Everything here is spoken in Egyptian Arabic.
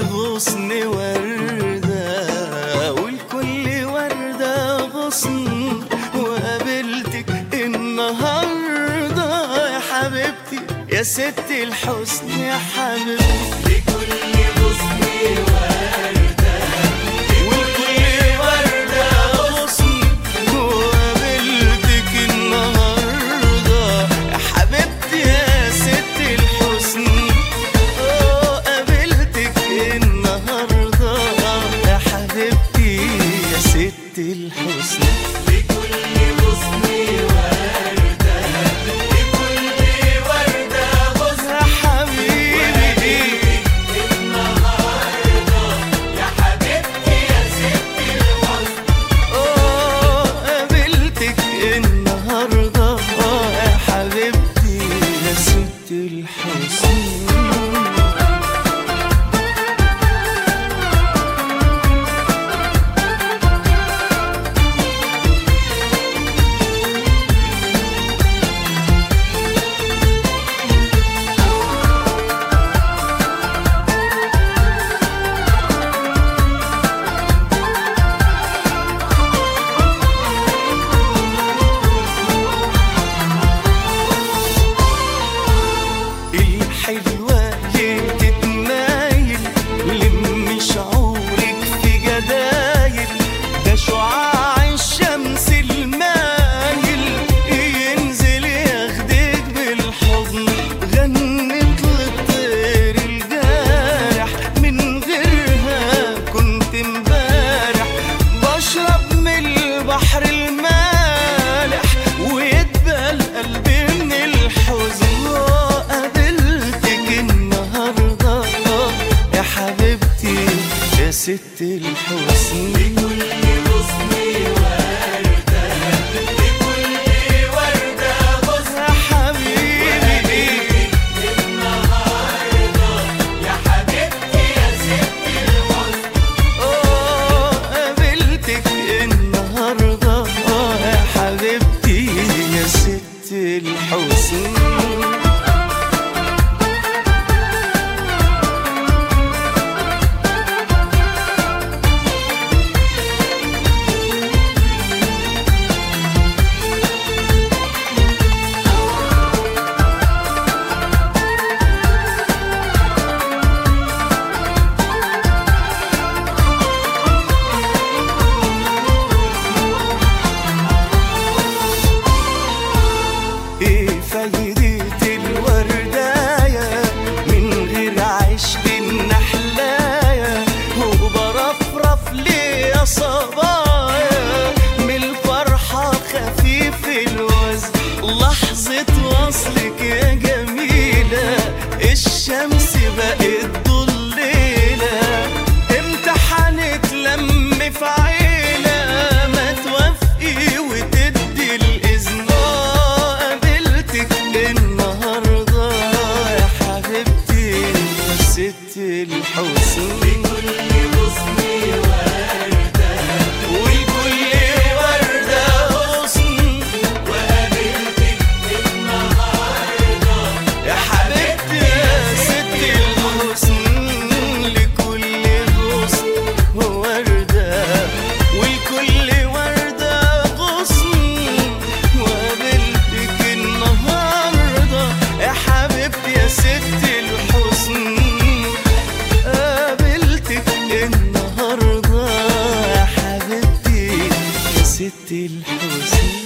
غصن وردة ولكل وردة غصن وقابلتك النهاردة يا حبيبتي يا ست الحسن يا حبيبتي لكل غصن وردة ولكل وردة غصن وقابلتك النهاردة يا حبيبتي يا ست الحسن آه، قابلتك النهاردة يا حبيبتي يا ست الحسن لكل غصن وردة لكل وردة غصن يا حبيبي النهاردة يا حبيبتي يا ست الحسن آه، قابلتك النهاردة آه، يا حبيبتي يا ست الحسن الحلوة ليه تتمايل لم شعورك في جدايل ده شعاع الشمس المايل ينزل ياخدك بالحضن غنت للطير الجارح من غيرها كنت امبارح بشرب من البحر المالح ويدبل قلبي من الحزن آه، قابلتك النهارده آه، يا حبيبتي يا ست الحسن لكل غصن وردة لكل وردة غصن يا حبيبي النهاردة يا حبيبتي يا ست الحسن آه، قابلتك النهارده آه، يا حبيبتي يا ست الحسن ايه فايدة الورداية من غير عشق النحلاية هو برفرف ليه يا صبايا من الفرحة خفيف الوزن لحظة وصلك يا جميلة الشمس بقت ضليلة امتى هنتلم في عيلة ما توافقي وتدي الإذن آه، قابلتك النهاردة يا حبيبتي يا ست الحسن لكل غصن وردة والكل وردة غصن وقابلتك النهاردة يا حبيبتي يا ست الحسن لكل غصن وردة والكل وردة غصن وقابلتك النهاردة يا حبيبتي يا ست الحسن قابلتك النهاردة يا حبيبتي يا ست الحسن